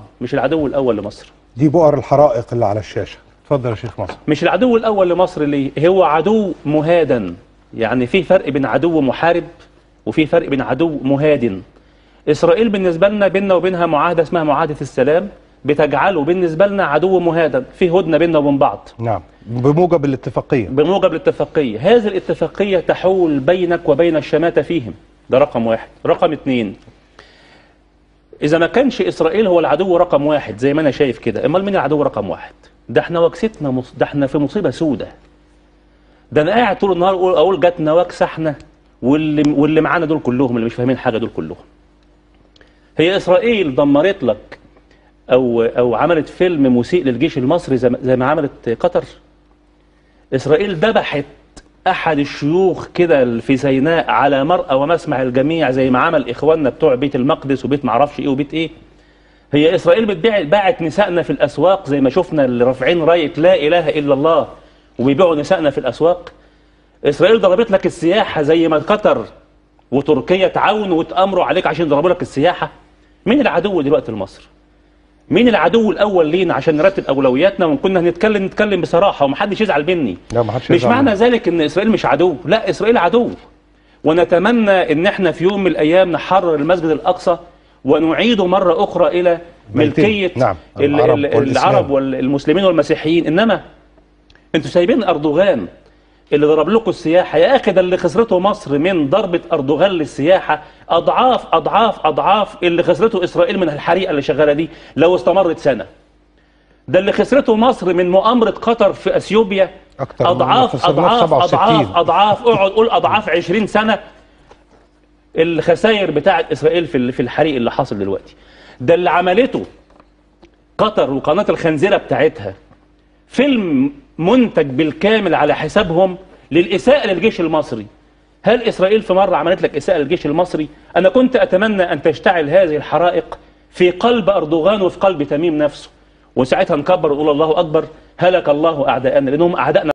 مش العدو الاول لمصر دي بؤر الحرائق اللي على الشاشه اتفضل يا شيخ مصر مش العدو الاول لمصر ليه هو عدو مهادا يعني في فرق بين عدو محارب وفي فرق بين عدو مهادن اسرائيل بالنسبه لنا بيننا وبينها معاهده اسمها معاهده السلام بتجعله بالنسبه لنا عدو مهادا في هدنه بيننا وبين بعض نعم بموجب الاتفاقيه بموجب الاتفاقيه هذه الاتفاقيه تحول بينك وبين الشماته فيهم ده رقم واحد رقم اتنين اذا ما كانش اسرائيل هو العدو رقم واحد زي ما انا شايف كده امال مين العدو رقم واحد ده احنا وكستنا مص... ده احنا في مصيبه سودة ده انا قاعد طول النهار اقول اقول جاتنا وكسه احنا واللي واللي معانا دول كلهم اللي مش فاهمين حاجه دول كلهم هي اسرائيل دمرت لك او او عملت فيلم مسيء للجيش المصري زي ما- زي ما عملت قطر اسرائيل ذبحت احد الشيوخ كده في سيناء على مرأى ومسمع الجميع زي ما عمل اخواننا بتوع بيت المقدس وبيت معرفش ايه وبيت ايه هي اسرائيل بتبيع باعت نسائنا في الاسواق زي ما شفنا اللي رافعين رايه لا اله الا الله وبيبيعوا نسائنا في الاسواق اسرائيل ضربت لك السياحه زي ما قطر وتركيا تعاونوا وتامروا عليك عشان يضربوا لك السياحه مين العدو دلوقتي لمصر مين العدو الاول لينا عشان نرتب اولوياتنا وان كنا هنتكلم نتكلم بصراحه ومحدش يزعل مني لا ما حدش مش يزعل معنى منك. ذلك ان اسرائيل مش عدو لا اسرائيل عدو ونتمنى ان احنا في يوم من الايام نحرر المسجد الاقصى ونعيده مره اخرى الى بيتين. ملكيه نعم. ال- العرب ال- والإسلام. العرب والمسلمين والمسيحيين انما انتوا سايبين اردوغان اللي ضرب لكم السياحه يا اخي ده اللي خسرته مصر من ضربه اردوغان للسياحه اضعاف اضعاف اضعاف اللي خسرته اسرائيل من الحريقه اللي شغاله دي لو استمرت سنه ده اللي خسرته مصر من مؤامره قطر في اثيوبيا أكتر من اضعاف خسرناه في اضعاف 67. اضعاف اضعاف اقعد قول اضعاف 20 سنه الخسائر بتاعت اسرائيل في ال- في الحريق اللي حاصل دلوقتي ده اللي عملته قطر وقناه الخنزيره بتاعتها فيلم منتج بالكامل على حسابهم للإساءة للجيش المصري هل إسرائيل في مرة عملت لك إساءة للجيش المصري؟ أنا كنت أتمنى أن تشتعل هذه الحرائق في قلب أردوغان وفي قلب تميم نفسه وساعتها نكبر ونقول الله أكبر هلك الله أعداءنا لأنهم أعدائنا